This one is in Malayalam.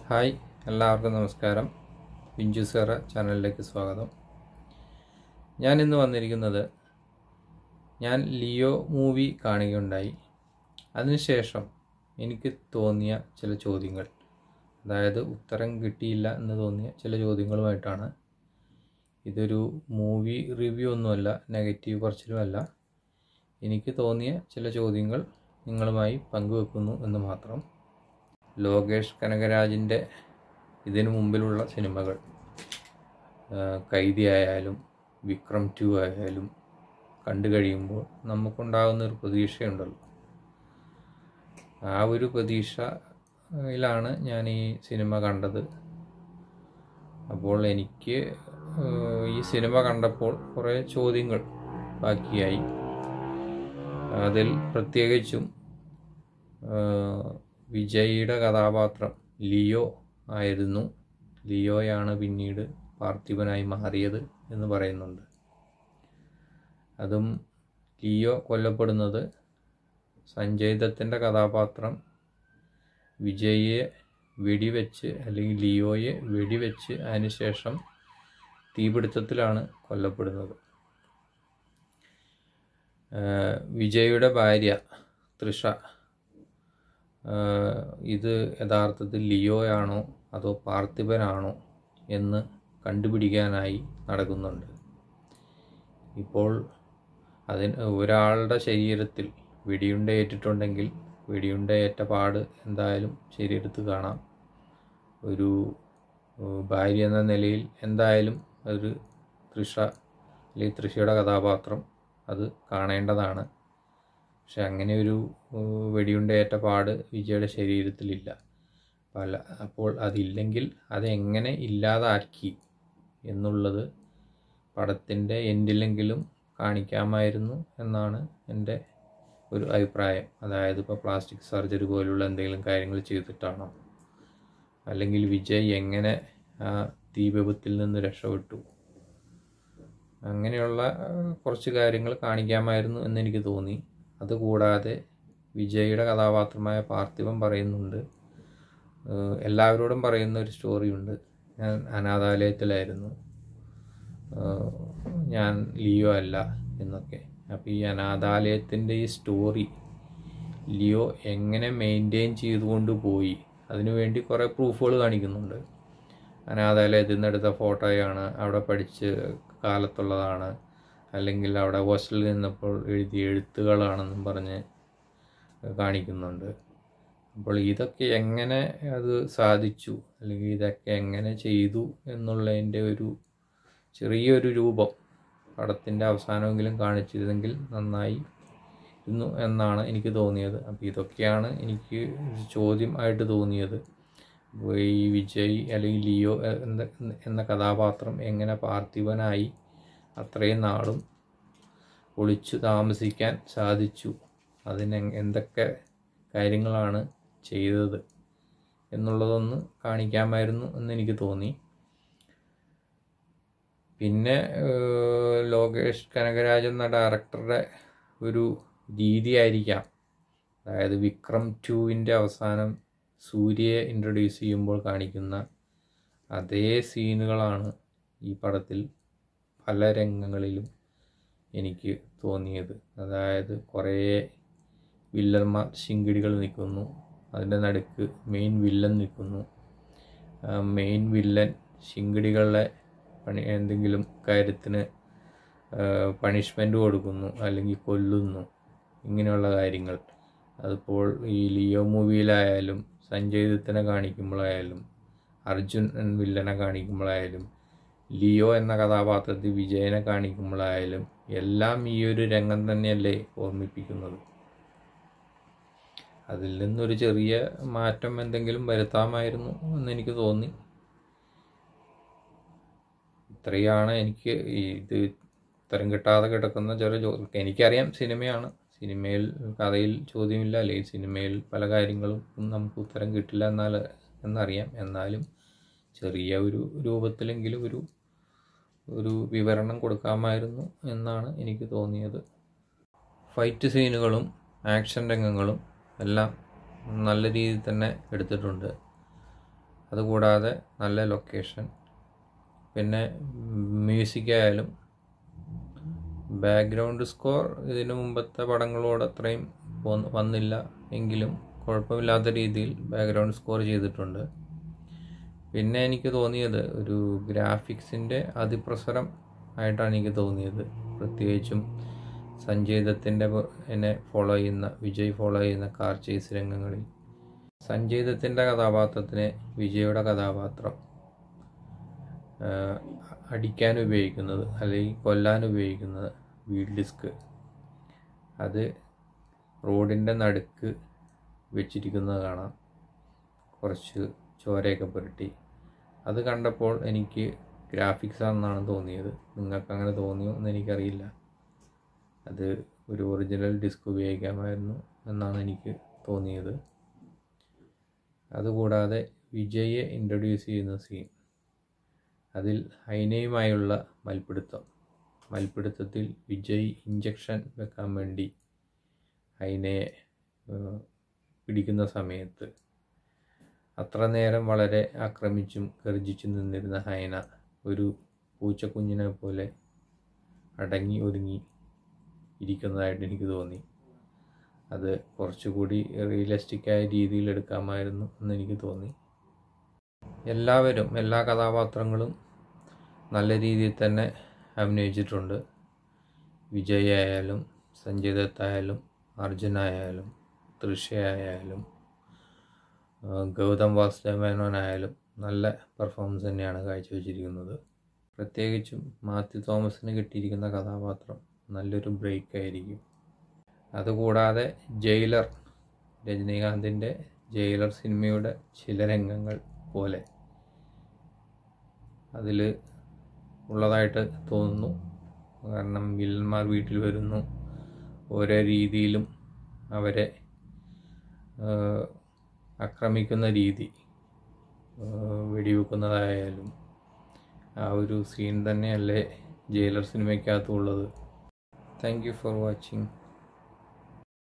ഹായ് എല്ലാവർക്കും നമസ്കാരം പിഞ്ചു സാറ ചാനലിലേക്ക് സ്വാഗതം ഞാൻ ഇന്ന് വന്നിരിക്കുന്നത് ഞാൻ ലിയോ മൂവി കാണുകയുണ്ടായി അതിനുശേഷം എനിക്ക് തോന്നിയ ചില ചോദ്യങ്ങൾ അതായത് ഉത്തരം കിട്ടിയില്ല എന്ന് തോന്നിയ ചില ചോദ്യങ്ങളുമായിട്ടാണ് ഇതൊരു മൂവി റിവ്യൂ ഒന്നുമല്ല നെഗറ്റീവ് പറച്ചിലുമല്ല എനിക്ക് തോന്നിയ ചില ചോദ്യങ്ങൾ നിങ്ങളുമായി പങ്കുവെക്കുന്നു എന്ന് മാത്രം ലോകേഷ് കനകരാജിൻ്റെ ഇതിനു മുമ്പിലുള്ള സിനിമകൾ ആ, കൈദി ആയാലും വിക്രം ടു ആയാലും കണ്ടു കഴിയുമ്പോൾ നമുക്കുണ്ടാകുന്ന ഒരു പ്രതീക്ഷയുണ്ടല്ലോ ആ ഒരു പ്രതീക്ഷയിലാണ് ഞാൻ ഈ സിനിമ കണ്ടത് അപ്പോൾ എനിക്ക് ആ, ഈ സിനിമ കണ്ടപ്പോൾ കുറേ ചോദ്യങ്ങൾ ബാക്കിയായി അതിൽ പ്രത്യേകിച്ചും ആ, വിജയിയുടെ കഥാപാത്രം ലിയോ ആയിരുന്നു ലിയോയാണ് പിന്നീട് പാർത്ഥിവനായി മാറിയത് എന്ന് പറയുന്നുണ്ട് അതും ലിയോ കൊല്ലപ്പെടുന്നത് സഞ്ജയ് ദത്തിൻ്റെ കഥാപാത്രം വിജയിയെ വെടിവെച്ച് അല്ലെങ്കിൽ ലിയോയെ വെടിവെച്ച് അതിനുശേഷം തീപിടുത്തത്തിലാണ് കൊല്ലപ്പെടുന്നത് ആഹ് വിജയുടെ ഭാര്യ തൃഷ ആഹ് ഇത് യഥാർത്ഥത്തിൽ ലിയോയാണോ അതോ പാർത്ഥിപനാണോ എന്ന് കണ്ടുപിടിക്കാനായി നടക്കുന്നുണ്ട് ഇപ്പോൾ അതിന് ഒരാളുടെ ശരീരത്തിൽ വെടിയുണ്ട ഏറ്റിട്ടുണ്ടെങ്കിൽ വെടിയുണ്ട ഏറ്റ പാട് എന്തായാലും ശരീരത്ത് കാണാം ഒരു ഏഹ് ഭാര്യ എന്ന നിലയിൽ എന്തായാലും ഒരു തൃഷ അല്ലെങ്കിൽ തൃഷയുടെ കഥാപാത്രം അത് കാണേണ്ടതാണ് പക്ഷെ അങ്ങനെ ഒരു ഏഹ് വെടിയുണ്ട ഏറ്റ പാട് വിജയുടെ ശരീരത്തിലില്ല പല അപ്പോൾ അതില്ലെങ്കിൽ അതെങ്ങനെ ഇല്ലാതാക്കി എന്നുള്ളത് പടത്തിൻ്റെ എൻഡിലെങ്കിലും കാണിക്കാമായിരുന്നു എന്നാണ് എൻ്റെ ഒരു അഭിപ്രായം അതായത് ഇപ്പോൾ പ്ലാസ്റ്റിക് സർജറി പോലുള്ള എന്തെങ്കിലും കാര്യങ്ങൾ ചെയ്തിട്ടാണോ അല്ലെങ്കിൽ വിജയ് എങ്ങനെ ആ തീവിപത്തിൽ നിന്ന് രക്ഷപ്പെട്ടു അങ്ങനെയുള്ള ആ, കുറച്ച് കാര്യങ്ങൾ കാണിക്കാമായിരുന്നു എന്നെനിക്ക് തോന്നി അതുകൂടാതെ വിജയുടെ കഥാപാത്രമായ പാർത്ഥിവൻ പറയുന്നുണ്ട് ഏഹ് എല്ലാവരോടും പറയുന്ന ഒരു സ്റ്റോറിയുണ്ട് ഞാൻ അനാഥാലയത്തിലായിരുന്നു ഏഹ് ഞാൻ ലിയോ അല്ല എന്നൊക്കെ അപ്പോൾ ഈ അനാഥാലയത്തിൻ്റെ ഈ സ്റ്റോറി ലിയോ എങ്ങനെ മെയിൻറ്റെയിൻ ചെയ്തുകൊണ്ട് പോയി അതിനുവേണ്ടി കുറേ പ്രൂഫുകൾ കാണിക്കുന്നുണ്ട് അനാഥാലയത്തിൽ നിന്ന് എടുത്ത ഫോട്ടോയാണ് അവിടെ പഠിച്ച് കാലത്തുള്ളതാണ് അല്ലെങ്കിൽ അവിടെ ഹോസ്റ്റലിൽ നിന്നപ്പോൾ എഴുതിയ എഴുത്തുകളാണെന്നും പറഞ്ഞ് കാണിക്കുന്നുണ്ട് അപ്പോൾ ഇതൊക്കെ എങ്ങനെ അത് സാധിച്ചു അല്ലെങ്കിൽ ഇതൊക്കെ എങ്ങനെ ചെയ്തു എന്നുള്ളതിൻ്റെ ഒരു ചെറിയൊരു രൂപം പടത്തിൻ്റെ അവസാനമെങ്കിലും കാണിച്ചിരുന്നെങ്കിൽ നന്നായി ഇരുന്നു എന്നാണ് എനിക്ക് തോന്നിയത് അപ്പോൾ ഇതൊക്കെയാണ് എനിക്ക് ഒരു ചോദ്യം ആയിട്ട് തോന്നിയത് അപ്പോൾ ഈ വിജയ് അല്ലെങ്കിൽ ലിയോ എന്ന എന്ന കഥാപാത്രം എങ്ങനെ പാർത്ഥിവനായി അത്രയും നാളും ഒളിച്ചു താമസിക്കാൻ സാധിച്ചു അതിന് എന്തൊക്കെ കാര്യങ്ങളാണ് ചെയ്തത് എന്നുള്ളതൊന്ന് കാണിക്കാമായിരുന്നു എന്ന് എനിക്ക് തോന്നി പിന്നെ ഏഹ്, ലോകേഷ് കനകരാജ് എന്ന ഡയറക്ടറുടെ ഒരു രീതിയായിരിക്കാം അതായത് വിക്രം ടുവിൻ്റെ അവസാനം സൂര്യയെ ഇൻട്രൊഡ്യൂസ് ചെയ്യുമ്പോൾ കാണിക്കുന്ന അതേ സീനുകളാണ് ഈ പടത്തിൽ പല രംഗങ്ങളിലും എനിക്ക് തോന്നിയത് അതായത് കുറേ വില്ലന്മാർ ശിങ്കിടികൾ നിൽക്കുന്നു അതിൻ്റെ നടുക്ക് മെയിൻ വില്ലൻ നിൽക്കുന്നു മെയിൻ വില്ലൻ ശിങ്കിടികളെ പണി എന്തെങ്കിലും കാര്യത്തിന് പണിഷ്മെൻ്റ് കൊടുക്കുന്നു അല്ലെങ്കിൽ കൊല്ലുന്നു ഇങ്ങനെയുള്ള കാര്യങ്ങൾ അതിപ്പോൾ ഈ ലിയോ മൂവിയിലായാലും സഞ്ജയ് ദത്തിനെ കാണിക്കുമ്പോഴായാലും അർജുൻ എന്ന വില്ലനെ കാണിക്കുമ്പോഴായാലും ലിയോ എന്ന കഥാപാത്രത്തിൽ വിജയനെ കാണിക്കുമ്പോഴായാലും എല്ലാം ഈ ഒരു രംഗം തന്നെയല്ലേ ഓർമ്മിപ്പിക്കുന്നത് അതിൽ നിന്നൊരു ചെറിയ മാറ്റം എന്തെങ്കിലും വരുത്താമായിരുന്നു എന്ന് എനിക്ക് തോന്നി ഇത്രയാണ് എനിക്ക് ഈ ഇത് ഉത്തരം കിട്ടാതെ കിടക്കുന്ന ചില ചോ എനിക്കറിയാം സിനിമയാണ് സിനിമയിൽ കഥയിൽ ചോദ്യമില്ല അല്ലെങ്കിൽ സിനിമയിൽ പല കാര്യങ്ങളും നമുക്ക് ഉത്തരം കിട്ടില്ല എന്നാൽ എന്നറിയാം എന്നാലും ചെറിയ ഒരു രൂപത്തിലെങ്കിലും ഒരു ഒരു വിവരണം കൊടുക്കാമായിരുന്നു എന്നാണ് എനിക്ക് തോന്നിയത് ഫൈറ്റ് സീനുകളും ആക്ഷൻ രംഗങ്ങളും എല്ലാം നല്ല രീതിയിൽ തന്നെ എടുത്തിട്ടുണ്ട് അതുകൂടാതെ നല്ല ലൊക്കേഷൻ പിന്നെ മ്യൂസിക് ആയാലും ബാക്ക്ഗ്രൗണ്ട് സ്കോർ ഇതിനു മുമ്പത്തെ പടങ്ങളോട് അത്രയും പോന്ന് വന്നില്ല എങ്കിലും കുഴപ്പമില്ലാത്ത രീതിയിൽ ബാക്ക്ഗ്രൗണ്ട് സ്കോർ ചെയ്തിട്ടുണ്ട് പിന്നെ എനിക്ക് തോന്നിയത് ഒരു ഗ്രാഫിക്സിൻ്റെ അതിപ്രസരം ആയിട്ടാണ് എനിക്ക് തോന്നിയത് പ്രത്യേകിച്ചും സഞ്ജയ് ദത്തിൻ്റെ എന്നെ ഫോളോ ചെയ്യുന്ന വിജയ് ഫോളോ ചെയ്യുന്ന കാർ ചേസ് രംഗങ്ങളിൽ സഞ്ജയ് ദത്തിൻ്റെ കഥാപാത്രത്തിനെ വിജയുടെ കഥാപാത്രം ആഹ്, അടിക്കാൻ ഉപയോഗിക്കുന്നത് അല്ലെങ്കിൽ കൊല്ലാൻ ഉപയോഗിക്കുന്നത് വീൽ ഡിസ്ക് അത് റോഡിൻ്റെ നടുക്ക് വെച്ചിരിക്കുന്നത് കാണാം കുറച്ച് ചോരയൊക്കെ പുരട്ടി അത് കണ്ടപ്പോൾ എനിക്ക് ഗ്രാഫിക്സ് ആണെന്നാണ് തോന്നിയത് നിങ്ങൾക്ക് അങ്ങനെ തോന്നിയോ എന്ന് എനിക്കറിയില്ല അത് ഒരു ഒറിജിനൽ ഡിസ്ക് ഉപയോഗിക്കാമായിരുന്നു എന്നാണ് എനിക്ക് തോന്നിയത് അതുകൂടാതെ വിജയെ ഇൻട്രൊഡ്യൂസ് ചെയ്യുന്ന സീൻ അതിൽ ഹൈനയുമായുള്ള മൽപ്പിടുത്തം മൽപ്പിടുത്തത്തിൽ വിജയ് ഇഞ്ചക്ഷൻ വെക്കാൻ വേണ്ടി ഹൈനയെ ഏഹ്, പിടിക്കുന്ന സമയത്ത് അത്ര നേരം വളരെ ആക്രമിച്ചും ഗർജിച്ചും നിന്നിരുന്ന ഹൈന ഒരു പൂച്ചക്കുഞ്ഞിനെ പോലെ അടങ്ങി ഒതുങ്ങി ഇരിക്കുന്നതായിട്ട് എനിക്ക് തോന്നി അത് കുറച്ചുകൂടി റിയലിസ്റ്റിക്കായ രീതിയിൽ എടുക്കാമായിരുന്നു എന്ന് എനിക്ക് തോന്നി എല്ലാവരും എല്ലാ കഥാപാത്രങ്ങളും നല്ല രീതിയിൽ തന്നെ അഭിനയിച്ചിട്ടുണ്ട് വിജയ് ആയാലും സഞ്ജയ് ദത്ത് ആയാലും അർജുൻ ആയാലും തൃഷയായാലും ആ, ഗൗതം വാസുദേവമേനോനായാലും നല്ല പെർഫോമൻസ് തന്നെയാണ് കാഴ്ചവെച്ചിരിക്കുന്നത് പ്രത്യേകിച്ചും മാത്യു തോമസിന് കിട്ടിയിരിക്കുന്ന കഥാപാത്രം നല്ലൊരു ബ്രേക്ക് ആയിരിക്കും അതുകൂടാതെ ജയിലർ രജനീകാന്തിൻ്റെ ജയിലർ സിനിമയുടെ ചില രംഗങ്ങൾ പോലെ അതിൽ ഉള്ളതായിട്ട് തോന്നുന്നു കാരണം വില്ലന്മാർ വീട്ടിൽ വരുന്നു ഓരോ രീതിയിലും അവരെ ആ, ആക്രമിക്കുന്ന രീതി ആ, വെടിവെക്കുന്നതായാലും ആ ഒരു സീൻ തന്നെയല്ലേ ജയിലർ സിനിമയ്ക്കകത്തുള്ളത് താങ്ക് യു ഫോർ വാച്ചിങ്